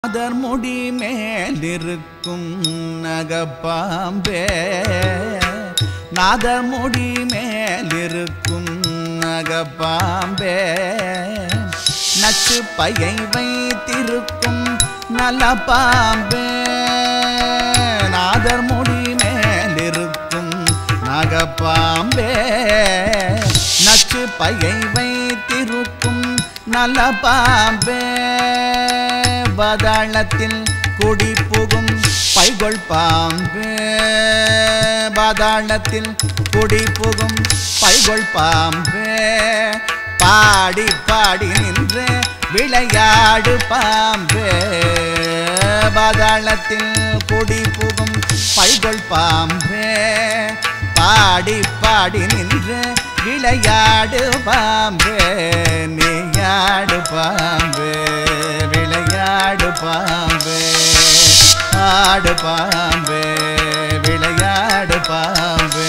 other முடி மேலிருக்கும் நகப்பாம்பே நாதர் முடி மேலிருக்கும் நகப்பாம்பே நச்சு பையை வைத்திருக்கும் நல பாம்பே நாதர் முடி மேலிருக்கும் நகப்பாம்பே நச்சு பையை வைத்திருக்கும் நல பாம்பே பாதாளத்தில் குடி புகும் பைகொள் பாம்பே பாதாளத்தில் குடி புகும் பைகொள் பாம்பே பாடி பாடி நின்று விளையாடு பாம்பே பாதாளத்தில் குடி புகும் பைகொள் பாம்பே பாடி பாடி நின்று விளையாடு பாம்பே நீயாடு பாம்பே விளையாடு பாம்பே ஆடு பாம்பே விளையாடு பாம்பே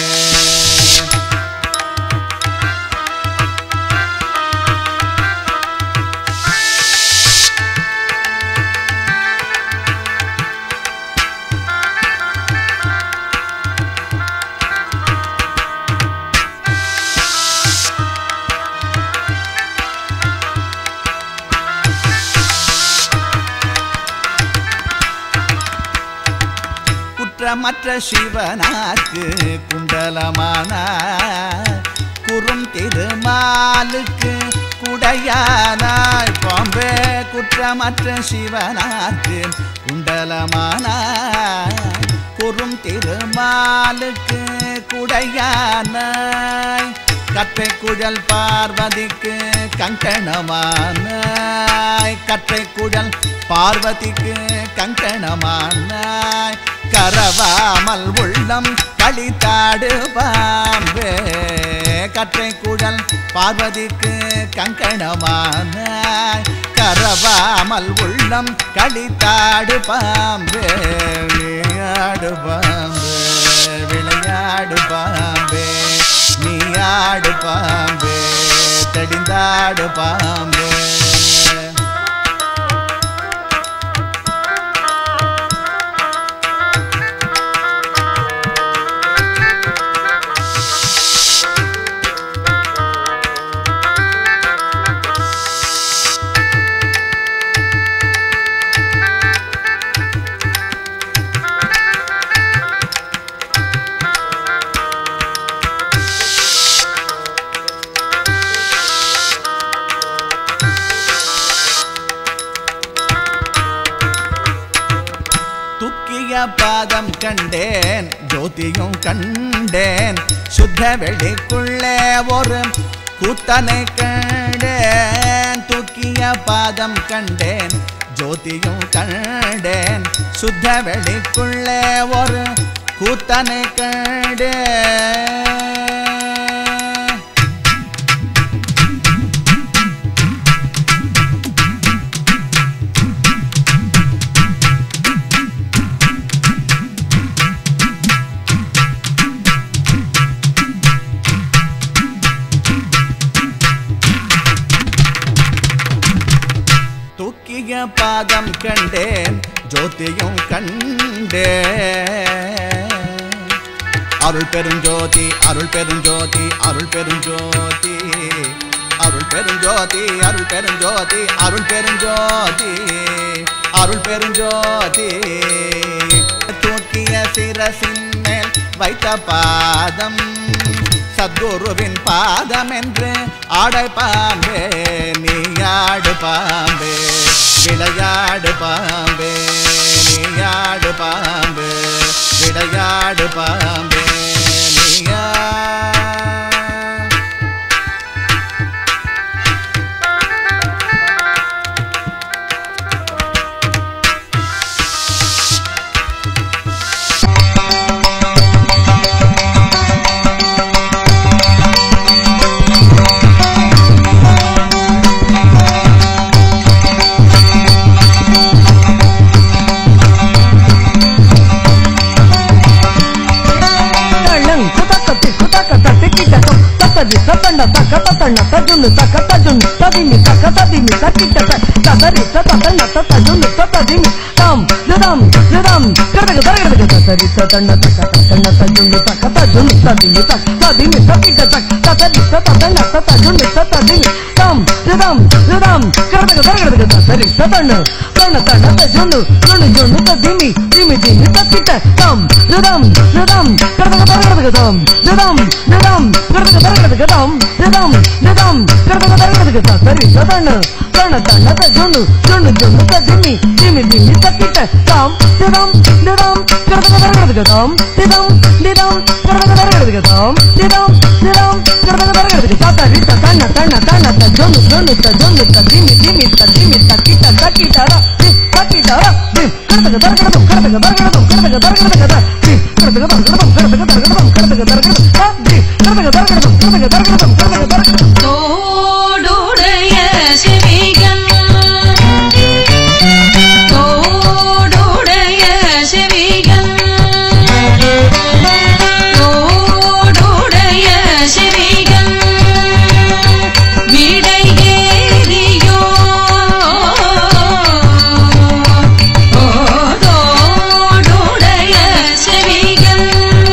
குற்றமற்ற சிவனாக்கு குண்டலமான குறும் திருமாலுக்கு குடையானாய் பாம்பே குற்றமற்ற சிவனாக்கு குண்டலமான குறும் திருமாலுக்கு குடையானாய் கற்றை குழல் பார்வதிக்கு கங்கணமானாய் கற்றை குழல் பார்வதிக்கு கங்கணமானாய் கரவாமல் உள்ளம் களித்தாடு பாம்பே கற்றை குழல் பார்வதிக்கு கங்கணமானாய் கரவாமல் உள்ளம் களித்தாடு பாம்பே விளையாடு பாம்பே விளையாடு பாம்பே நீ ஆடு பாம்பே தடிந்தாடு பாம்பே துக்கிய பாதம் கண்டேன் ஜோதியும் கண்டேன் சுத்த வெளிக்குள்ளே ஒரு கூத்தனை கண்டேன் துக்கிய பாதம் கண்டேன் ஜோதியும் கண்டேன் சுத்த வெளிக்குள்ளே ஒரு கூத்தனை கண்டேன் தூக்கிய பாதம் கண்டேன் ஜோதியும் கண்டேன் அருள் பெருஞ்சோதி அருள் பெருஞ்சோதி அருள் பெருஞ்சோதி அருள் பெருஞ்சோதி அருள் பெருஞ்சோதி அருள் பெருஞ்சோதி அருள் பெருஞ்சோதி தூக்கிய சிரசின் மேல் வைத்த பாதம் சத்குருவின் பாதம் என்று ஆடை பாம்பே நீ ஆடு பாம்பே விளையாடு பாம்பே நீ ஆடு பாம்பே விளையாடு பாம்பே நீயா తళ్ళం కుతకతి కుతకత తిక్కిటత తతది సతండ తక తతండ తజును తక తజును తదిమి తక తదిమి తక్కిటత తక సరి సత తన్న తత జుండు తత దిమి తం జదం జదం కడగ దరగడ సరి సతన్న తక తన్న తత జుండు తక తత జుండు తత దిమి తక తత దిమి తకిట తక తత సత తన్న తత జుండు తత దిమి తం జదం జదం కడగ దరగడ సరి సతన్న తన్న తన్న తత జుండు జుండు జుండు తత దిమి దిమి దిమి తకిట తం జదం జదం కడగ దరగడ తం జదం జదం కడగ దరగడ తం జదం జదం కడగ దరగడ సరి సతన్న తన్న తన్న తత జుండు జుండు జుండు తత దిమి దిమి దిమి తకిట తం జదం జదం కడగ దరగడ తం జదం జదం కడగ దరగడ తం జదం జదం కడగ దరగడ సరి సతన్న తన్న తన్న తత జుండు జుండు తత జుండు తత దిమి దిమి తత దిమి తకిట తకిట ర తకిట ర కడగ దరగడ కడగ దరగడ కడగ దరగడ కడ కడగ దరగడ కడగ దరగడ కడగ దరగడ కడగ దరగడ కడగ దరగడ కడగ దరగడ தோடுடைய செவிகள் தோடுடைய செவிகள் தோடுடைய செவிகள் விடையேறியோ தோடுடைய செவிகள்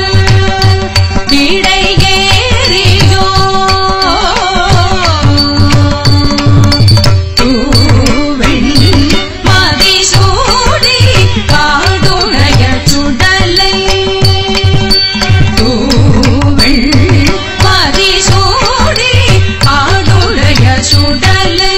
விடையேறியோ தூவெள்ளி மதிசூடி காடுடைய சுடலை தூவெள்ளி மதிசூடி காடுடைய சுடலை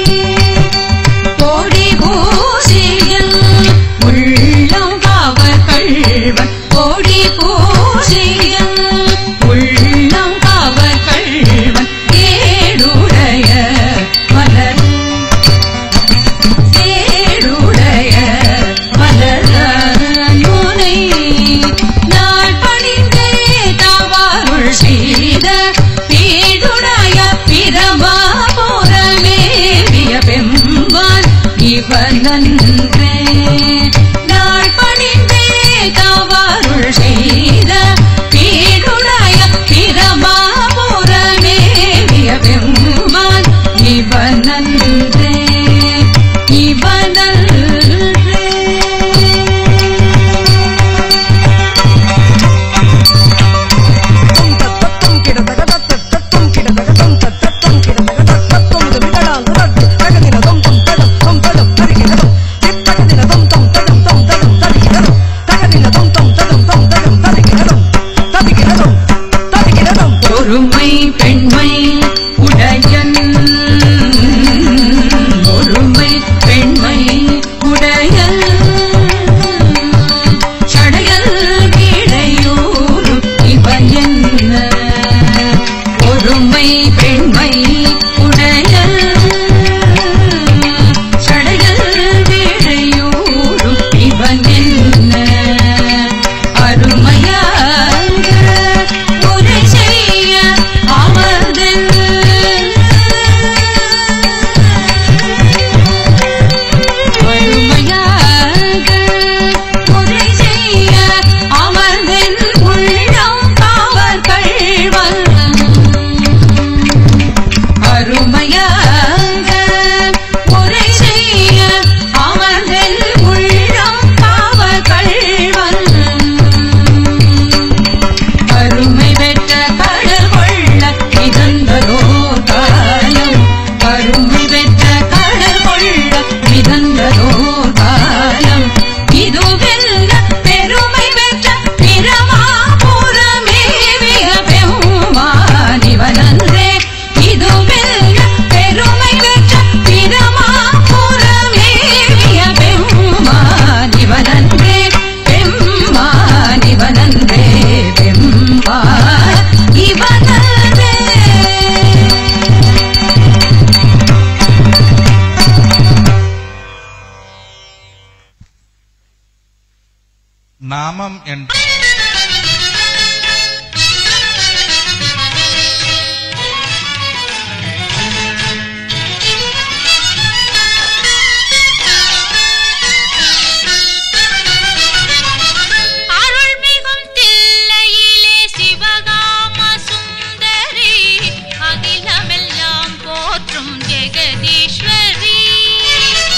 கோடி பூசியில் உள்ளம் காவர் கள்வன் கோடி பூசியில் உள்ளம் காவர் கள்வன் ஏடுடைய மலர் ஏடுடைய மலர்முனை நாள் பணிந்தே தாவாருள் செய்த பீடுடைய பிரமாபுரமேவிய பெம்பான் இவனன்றே நாள் பணிந்தே தாவாருள் செய்த பீடுடைய பிரமாபுரமேவிய பெம்பான் இவனன்றே ஒருமை பெண்மை உடையன் ஒருமை பெண்மை உடையன் சடையல் கிடையூரும் இவன் என்ன ஒருமை பெண்மை உடையன் சடையல் கிடையூரும் இவன் என்ன அருமையாக உரை செய்ய அமர்ந்தன் அருமையாக உரை செய்ய அமர்ந்தன் உள்ளம் காவர் கள்வன் அருமையாக உரை செய்ய அமர்ந்தன் உள்ளம் காவர் கள்வன் அருமை பெற்ற கடல் கொள்ள மிதந்ததோ காலம் அருமை பெற்ற கடல் கொள்ள மிதந்ததோ காலம் இதுவெல்ல பெருமை பெற்ற பிரமாபுரமே மிக பெருமானிவனன்றே இதுவெல்ல பெருமை பெற்ற பிரமாபுரமே மிக பெருமானிவனன்றே பெம்மானிவனன்றே பெம்மா இவனன்றே நாமம் என்ற அருள்மிகும் தில்லையிலே சிவகாம சுந்தரி அகிலமெல்லாம் போற்றும் ஜெகதீஸ்வரி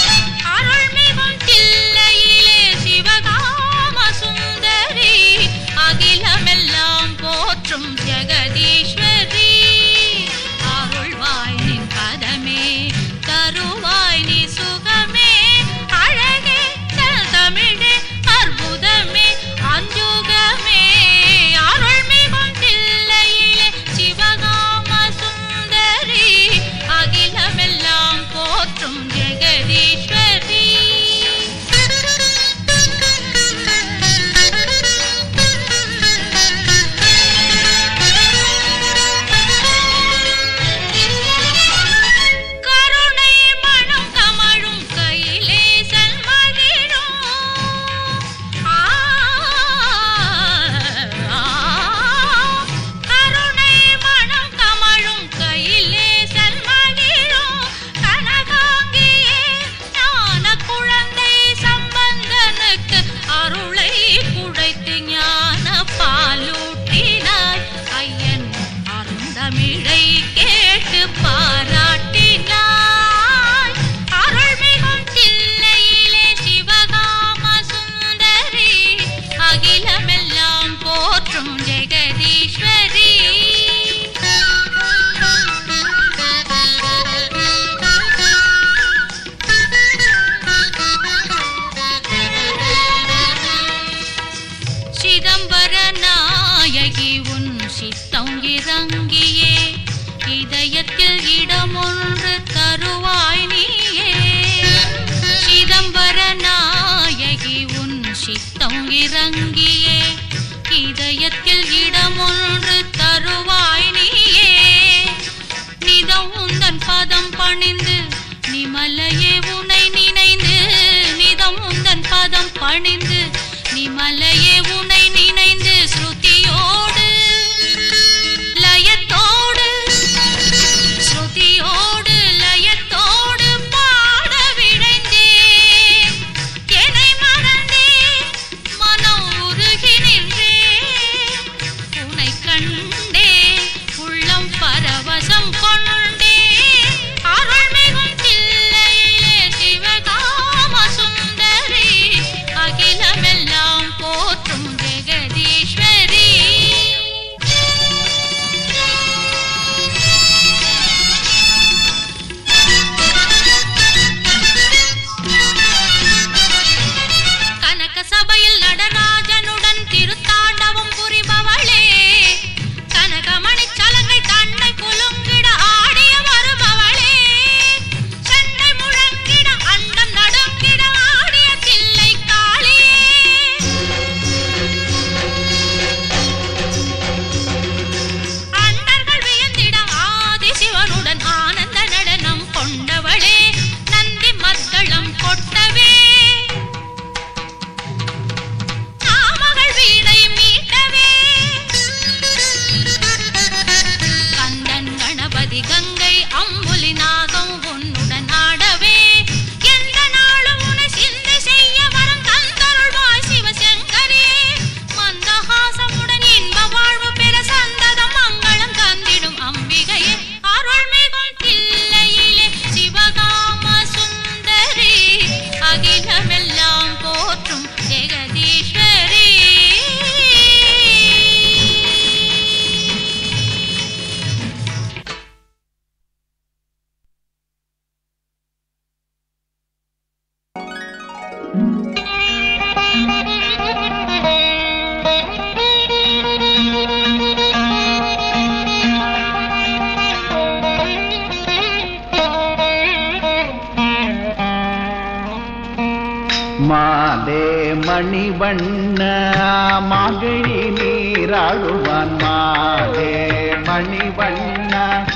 மாலே மணிவண்ண மாகழி நீராடுவான் மாலே மணிவண்ண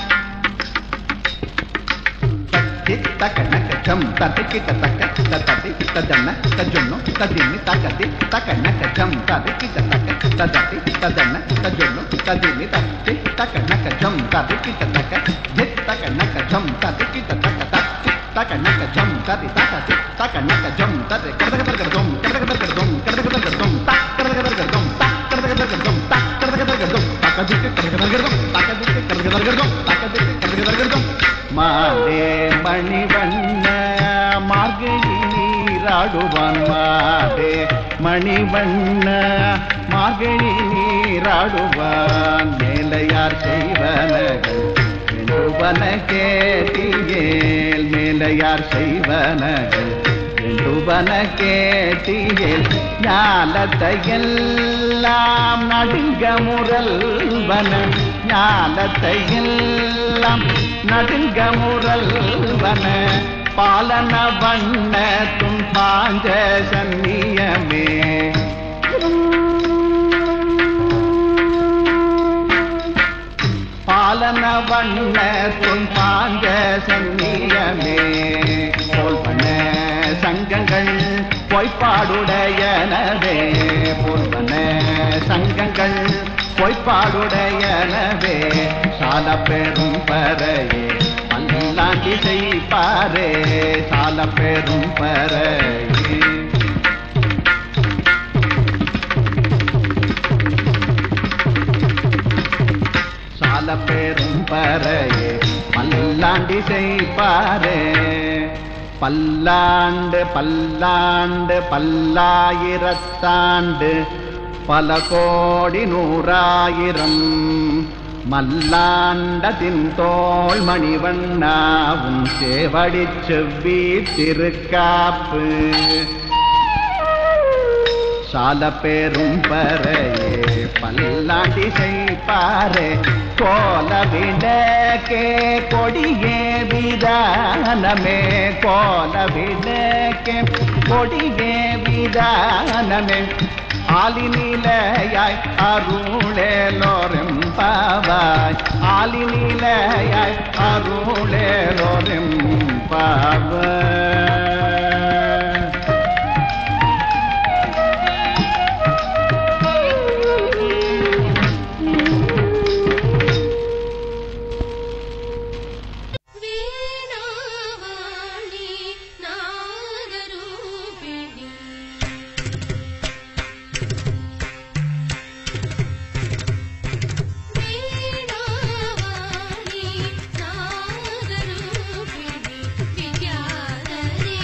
தக்க நக்க ஜம் தத்தி கிட்ட தக்க தத்தி தஜன்ன தஜொன்னு ததிமி தக்கதி தக்க நக்க ஜம் தத்தி கிட்ட தக்க ததத்தி தஜன்ன தஜொன்னு ததிமி தத்தி தக்க நக்க ஜம் தத்தி கிட்ட தக்க ஜித் தக்க நக்க ஜம் தத்தி கிட்ட தக்க தத்தி தக்க நக்க ஜம் தத்தி தக்கதி தக்க நக்க ஜம் தத்தி கடக கடக ஜம் கடக கடக ஜம் கடக கடக ஜம் தக் கடக கடக ஜம் தக் கடக கடக ஜம் தக் கடக கடக ஜம் தக்கதிக்கு கடக கடக ஜம் தக்கதிக்கு கடக கடக ஜம் தக்கதிக்கு கடக கடக ஜம் மாலே மணிவண்ண மார்கழி நீராடுவான் மாலே மணிவண்ண மார்கழி நீராடுவான் மேலையார் செய்வனகள் வேண்டுவன கேட்டியேல் மேலையார் செய்வனகள் வேண்டுவன கேட்டியேல் ஞாலத்தையெல்லாம் நடுங்க முரல்வன ஞாலத்தையெல்லாம் நடுங்க முரல்வன பாலன வண்ண துன் பாஞ்ச சன்னியமே பாலன வண்ண துன் பாஞ்ச சன்னியமே போல்வன சங்கங்கள் பொய்ப்பாடுடையனவே போல்வன சங்கங்கள் பொய்ப்பாடுடையனவே சால பெரும் பறையே பல்லாண்டி செய்ப்பாரே சால பெரும் பறையே சால பெரும் பறையே பல்லாண்டி செய்ப்பாரே பல்லாண்டு பல்லாண்டு பல்லாயிரத்தாண்டு பல கோடி நூறாயிரம் மல்லாண்டதின் தோள் மணிவண்ணாவும் சேவடி செவ்வி திருக்காப்பு சால பெரும் பறையே பல்லாண்டி செய்ப்பாரே கோல விளக்கே கொடியே விதானமே கோல விளக்கே கொடியே விதானமே ஆலினிலையாய் அருளேலோரெம்பாவாய் ஆலினிலையாய் அருளேலோரெம்பாவாய் வீணாவாணி நாதரூபிணி வீணாவாணி நாதரூபிணி வித்யாதரி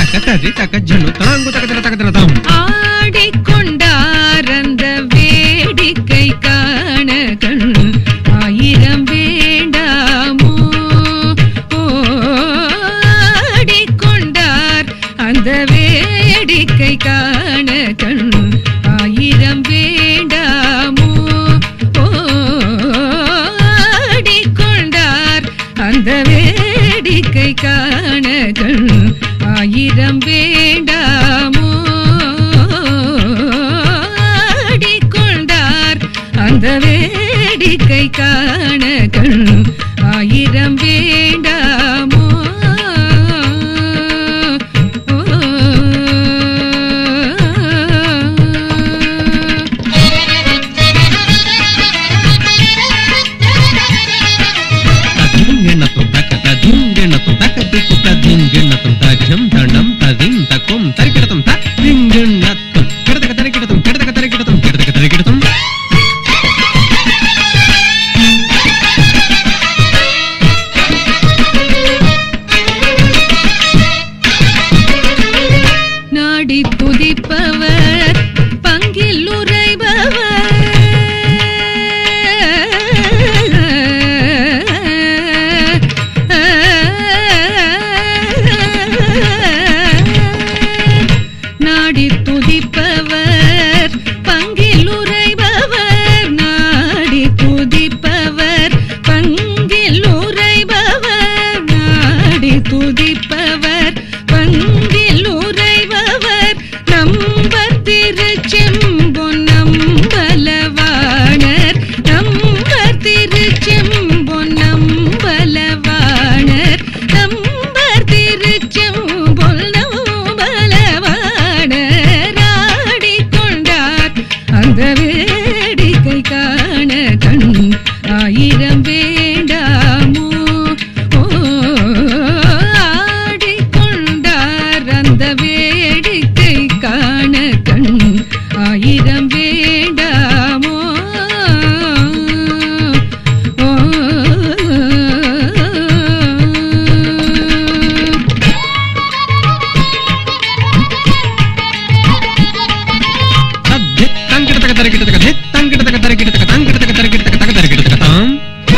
தக்க தரி தக்க ஜனு தாங்கு தக்க தர தக்க தர தாம் ஆடிக்கொண்டார் அந்த வேடிக்கை காண கண் ஆயிரம் வேண்டாமோ ஆடிக்கொண்டார் அந்த வேடிக்கை காண கண் ஆயிரம் வேண்டாமோ ஆடிக்கொண்டார் அந்த வேடிக்கை காண கண் ஆயிரம் வேண்டாமோ ஆடிக்கொண்டார் அந்த வேடிக்கை காண கண் ஆயிரம் வேண்டாமோ తదింగెణతం తక్క తదింగెణతం తక్క దిక్కు తదింగెణతం తజం దండం తదిం తక్కుం తరికిడతం తదింగెణతం కిడతక తరికిడతం కిడతక తరికిడతం కిడతక తరికిడతం நாடி துதிப்பவர் பங்கில் உரைபவர் நாடி துதிப்பவர் பங்கில் உரைபவர் நாடி துதிப்பவர் பங்கில் உரைபவர் நாடி துதிப்பவர் பங்கில் உரைபவர் நம்பர் திருச்செம்பொன் நம்பலவாணர் நம்பர் திருச்செம்பொன் நம்பலவாணர் நம்பர் திருச்செம்பொன் நம்பலவாணர் ஆடிக்கொண்டார் அந்த வேடிக்கை காண கண் ஆயிரம் வேண்டாமோ ஓ, ஆடிக்கொண்டார் அந்த வேடிக்கை காண கண் ஆயிரம் வேண்டாமோ ஓ, తద్ది తంకిడతక తరికిడతక ది తంకిడతక తరికిడతక తంకిడతక తరికిడతక తక తరికిడతక తాం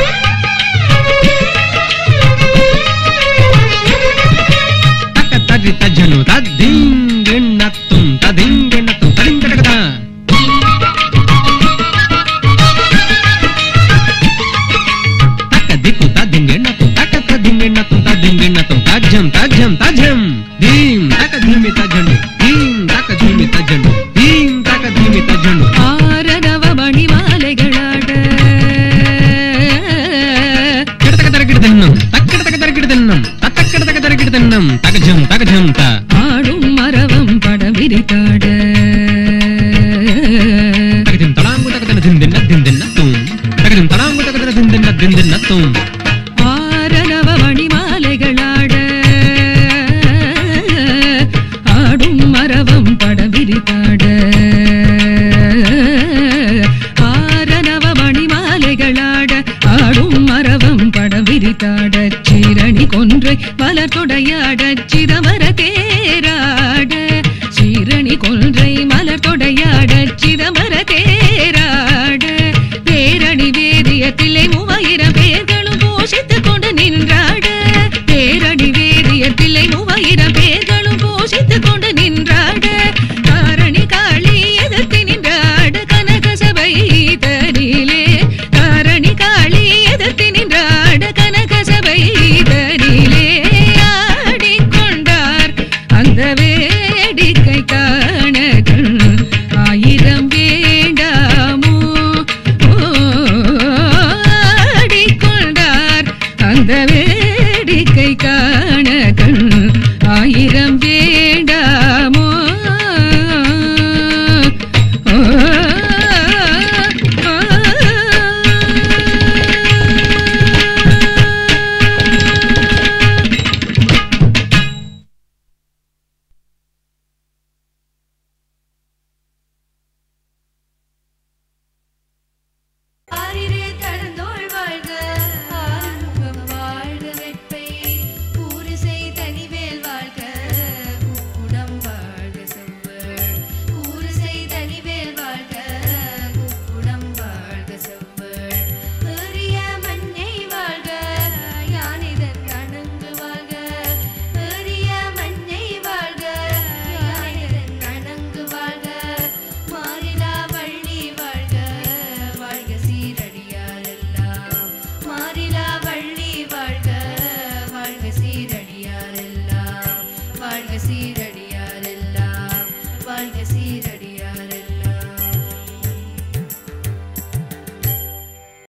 తక్క తరి తజను తదింగెణతం తదింగెణతం తదింగడక తా తక్క దిక్కు తదింగెణతం తక్క తదింగెణతం తదింగెణతం తజ్జం తజ్జం తజ్జం దీం తక ధీమి తజ్జను దీం తక ధీమి తజ్జను దీం తక ధీమి తజ్జను ஆரரவ மணிமாலைகளாட కిడతక తరకిడ తిన్నం తక్కిడతక తరకిడ తిన్నం తత్తక్కిడతక తరకిడ తిన్నం తగజం తగజం త ஆடும் மரவம் படம் விரித்தாட తగజం తడాంగు తగదన దిందిన్న దిందిన్న తుం తగజం తడాంగు తగదన దిందిన్న దిందిన్న తుం ஆரரவ மணிமாலைகளாட ஆடும் மரவம் படம் விரித்தாட ஆரரவ மணிமாலைகளாட ஆடும் மரவம் படம் விரித்தாட சீரணி கொன்றை மலர் தொடையாட சிதமர தேராட சீரணி கொன்றை மலர் தொடையாட சிதமர தேராட பேரணி வேதிய தில்லை மூவாயிரம் பேர்களும் வாழ்க சீரடி